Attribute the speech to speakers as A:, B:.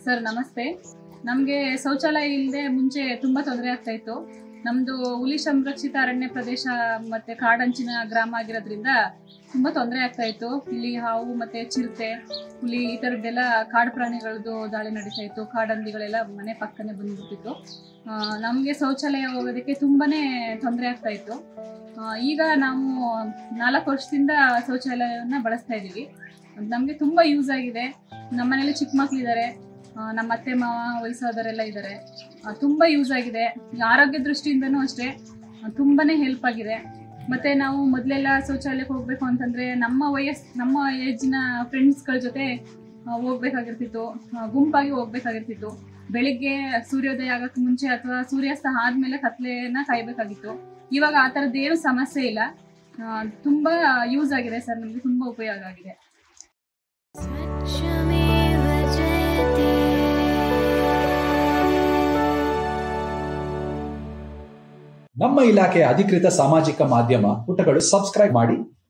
A: sir ನಮಸ್ತೆ ನಮಗೆ ಶೌಚಾಲಯ ಇಲ್ಲದೆ ಮುಂಚೆ ತುಂಬ ತೊಂದರೆ ಆಗ್ತಾ ಇತ್ತು ನಮ್ಮದು ಹುಲಿ ಸಂರಕ್ಷಿತ ಅರಣ್ಯ ಪ್ರದೇಶ ಮತ್ತೆ ಕಾಡಂಚಿನ ಗ್ರಾಮ ಆಗಿರೋದ್ರಿಂದ ತುಂಬ ತೊಂದರೆ ಆಗ್ತಾ ಇತ್ತು ಇಲ್ಲಿ ಹಾವು ಮತ್ತೆ ಚಿರತೆ ಹುಲಿ ಈ ಥರದ್ದೆಲ್ಲ ಕಾಡು ಪ್ರಾಣಿಗಳದ್ದು ದಾಳಿ ನಡೀತಾ ಇತ್ತು ಕಾಡಂದಿಗಳೆಲ್ಲ ಮನೆ ಪಕ್ಕನೇ ಬಂದ್ಬಿಟ್ಟಿತ್ತು ನಮಗೆ ಶೌಚಾಲಯ ಹೋಗೋದಕ್ಕೆ ತುಂಬಾನೇ ತೊಂದರೆ ಆಗ್ತಾ ಇತ್ತು ಆ, ಈಗ ನಾವು ನಾಲ್ಕು ವರ್ಷದಿಂದ ಶೌಚಾಲಯವನ್ನು ಬಳಸ್ತಾ ಇದ್ದೀವಿ ನಮಗೆ ತುಂಬ ಯೂಸ್ ಆಗಿದೆ ನಮ್ಮ ಮನೇಲಿ ಚಿಕ್ಕ ಮಕ್ಳಿದ್ದಾರೆ ಆ, ನಮ್ಮ ಅತ್ತೆ ಮಾವ ವಯಸ್ಸಾದವರೆಲ್ಲ ಇದ್ದಾರೆ ತುಂಬ ಯೂಸ್ ಆಗಿದೆ ಈ ಆರೋಗ್ಯ ದೃಷ್ಟಿಯಿಂದನೂ ಅಷ್ಟೇ ಆ, ತುಂಬಾನೇ ಹೆಲ್ಪ್ ಆಗಿದೆ ಮತ್ತೆ ನಾವು ಮೊದಲೆಲ್ಲ ಶೌಚಾಲಯಕ್ಕೆ ಹೋಗ್ಬೇಕು ಅಂತಂದ್ರೆ ನಮ್ಮ ವಯಸ್ ನಮ್ಮ ಏಜಿನ ಫ್ರೆಂಡ್ಸ್ಗಳ ಜೊತೆ ಆ, ಹೋಗ್ಬೇಕಾಗಿರ್ತಿತ್ತು ಆ, ಗುಂಪಾಗಿ ಹೋಗ್ಬೇಕಾಗಿರ್ತಿತ್ತು ಬೆಳಿಗ್ಗೆ ಸೂರ್ಯೋದಯ ಆಗಕ್ಕೆ ಮುಂಚೆ ಅಥವಾ ಸೂರ್ಯಾಸ್ತ ಆದ್ಮೇಲೆ ಕತ್ಲೆನ ಕಾಯ್ಬೇಕಾಗಿತ್ತು ಇವಾಗ ಆ ಥರದ್ದು ಏನು ಸಮಸ್ಯೆ ಇಲ್ಲ ಆ, ತುಂಬಾ ಯೂಸ್ ಆಗಿದೆ ಸರ್ ನಮಗೆ ತುಂಬಾ ಉಪಯೋಗ ಆಗಿದೆ
B: स्वच्छमेव जयते
C: ನಮ್ಮ ಇಲಾಖೆಯ ಅಧಿಕೃತ ಸಾಮಾಜಿಕ ಮಾಧ್ಯಮ ಪುಟಗಳು ಸಬ್ಸ್ಕ್ರೈಬ್ ಮಾಡಿ